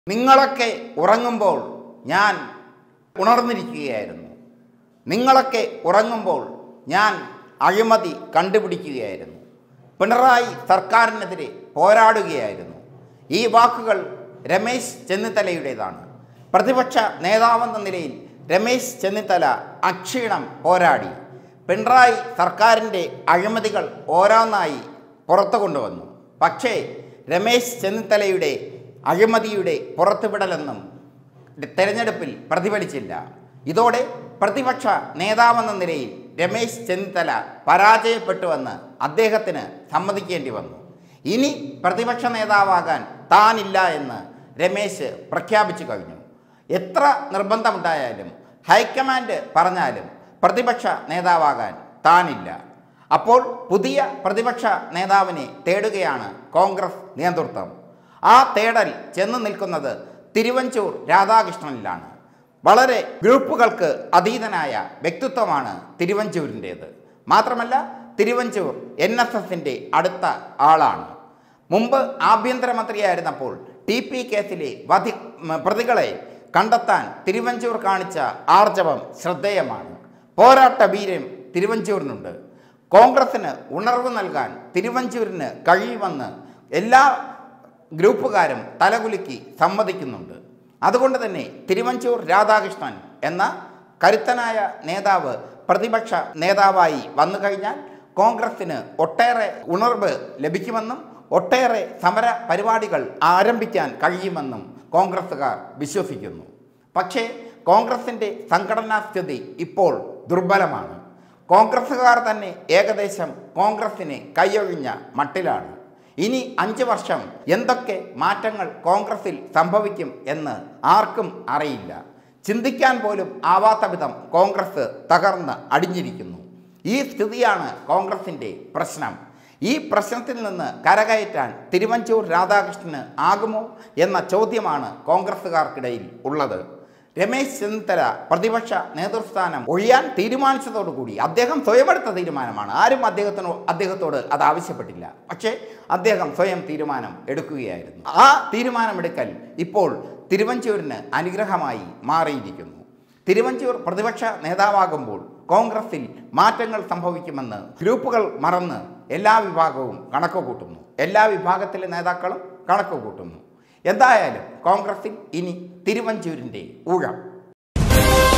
നിങ്ങളൊക്കെ ഉറങ്ങുമ്പോൾ ഞാൻ ഉണർന്നിരിക്കുകയായിരുന്നു നിങ്ങളൊക്കെ ഉറങ്ങുമ്പോൾ ഞാൻ അഴിമതി കണ്ടുപിടിക്കുകയായിരുന്നു പിണറായി സർക്കാരിനെതിരെ പോരാടുകയായിരുന്നു ഈ വാക്കുകൾ രമേശ് ചെന്നിത്തലയുടേതാണ് പ്രതിപക്ഷ നേതാവെന്ന നിലയിൽ രമേശ് ചെന്നിത്തല അക്ഷീണം പോരാടി പിണറായി സർക്കാരിൻ്റെ അഴിമതികൾ ഓരോന്നായി പുറത്തു കൊണ്ടുവന്നു പക്ഷേ രമേശ് ചെന്നിത്തലയുടെ അഴിമതിയുടെ പുറത്തുവിടലെന്നും തെരഞ്ഞെടുപ്പിൽ പ്രതിഫലിച്ചില്ല ഇതോടെ പ്രതിപക്ഷ നേതാവെന്ന നിലയിൽ രമേശ് ചെന്നിത്തല പരാജയപ്പെട്ടുവെന്ന് അദ്ദേഹത്തിന് സമ്മതിക്കേണ്ടി വന്നു ഇനി പ്രതിപക്ഷ നേതാവാകാൻ താനില്ല എന്ന് രമേശ് പ്രഖ്യാപിച്ചു കഴിഞ്ഞു എത്ര നിർബന്ധമുണ്ടായാലും ഹൈക്കമാൻഡ് പറഞ്ഞാലും പ്രതിപക്ഷ നേതാവാകാൻ താനില്ല അപ്പോൾ പുതിയ പ്രതിപക്ഷ നേതാവിനെ തേടുകയാണ് കോൺഗ്രസ് നേതൃത്വം ആ തേടൽ ചെന്ന് നിൽക്കുന്നത് തിരുവഞ്ചൂർ രാധാകൃഷ്ണനിലാണ് വളരെ ഗ്രൂപ്പുകൾക്ക് അതീതനായ വ്യക്തിത്വമാണ് തിരുവഞ്ചൂരിൻ്റേത് മാത്രമല്ല തിരുവഞ്ചൂർ എൻ എസ് എസിൻ്റെ അടുത്ത ആളാണ് മുമ്പ് ആഭ്യന്തരമന്ത്രിയായിരുന്നപ്പോൾ ടി പി കേസിലെ വധി മ, പ്രതികളെ കണ്ടെത്താൻ തിരുവഞ്ചൂർ കാണിച്ച ആർജവം ശ്രദ്ധേയമാണ് പോരാട്ട വീര്യം തിരുവഞ്ചൂരിനുണ്ട് കോൺഗ്രസിന് ഉണർവ് നൽകാൻ തിരുവഞ്ചൂരിന് കഴിയുമെന്ന് എല്ലാ ഗ്രൂപ്പുകാരും തലകുലുക്കി സമ്മതിക്കുന്നുണ്ട് അതുകൊണ്ട് തന്നെ തിരുവഞ്ചൂർ രാധാകൃഷ്ണൻ എന്ന കരുത്തനായ നേതാവ് പ്രതിപക്ഷ നേതാവായി വന്നു കഴിഞ്ഞാൽ കോൺഗ്രസിന് ഒട്ടേറെ ഉണർവ് ലഭിക്കുമെന്നും ഒട്ടേറെ സമര പരിപാടികൾ ആരംഭിക്കാൻ കഴിയുമെന്നും കോൺഗ്രസ്സുകാർ വിശ്വസിക്കുന്നു പക്ഷേ കോൺഗ്രസിൻ്റെ സംഘടനാ സ്ഥിതി ഇപ്പോൾ ദുർബലമാണ് കോൺഗ്രസ്സുകാർ തന്നെ ഏകദേശം കോൺഗ്രസിനെ കൈയൊഴിഞ്ഞ മട്ടിലാണ് ഇനി അഞ്ച് വർഷം എന്തൊക്കെ മാറ്റങ്ങൾ കോൺഗ്രസിൽ സംഭവിക്കും എന്ന് ആർക്കും അറിയില്ല ചിന്തിക്കാൻ പോലും ആവാത്ത വിധം കോൺഗ്രസ് തകർന്ന് അടിഞ്ഞിരിക്കുന്നു ഈ സ്ഥിതിയാണ് കോൺഗ്രസിൻ്റെ പ്രശ്നം ഈ പ്രശ്നത്തിൽ നിന്ന് കരകയറ്റാൻ തിരുവഞ്ചൂർ രാധാകൃഷ്ണന് ആകുമോ എന്ന ചോദ്യമാണ് കോൺഗ്രസ്സുകാർക്കിടയിൽ ഉള്ളത് രമേശ് ചെന്നിത്തല പ്രതിപക്ഷ നേതൃസ്ഥാനം ഒഴിയാൻ തീരുമാനിച്ചതോടുകൂടി അദ്ദേഹം സ്വയമെടുത്ത തീരുമാനമാണ് ആരും അദ്ദേഹത്തിനോ അദ്ദേഹത്തോട് അത് ആവശ്യപ്പെട്ടില്ല പക്ഷേ അദ്ദേഹം സ്വയം തീരുമാനം എടുക്കുകയായിരുന്നു ആ തീരുമാനമെടുക്കൽ ഇപ്പോൾ തിരുവഞ്ചൂരിന് അനുഗ്രഹമായി മാറിയിരിക്കുന്നു തിരുവഞ്ചൂർ പ്രതിപക്ഷ നേതാവാകുമ്പോൾ കോൺഗ്രസിൽ മാറ്റങ്ങൾ സംഭവിക്കുമെന്ന് ഗ്രൂപ്പുകൾ മറന്ന് എല്ലാ വിഭാഗവും കണക്ക് കൂട്ടുന്നു എല്ലാ വിഭാഗത്തിലെ നേതാക്കളും കണക്ക് കൂട്ടുന്നു എന്തായാലും കോൺഗ്രസിൽ ഇനി തിരുവഞ്ചൂരിൻ്റെ ഊഴം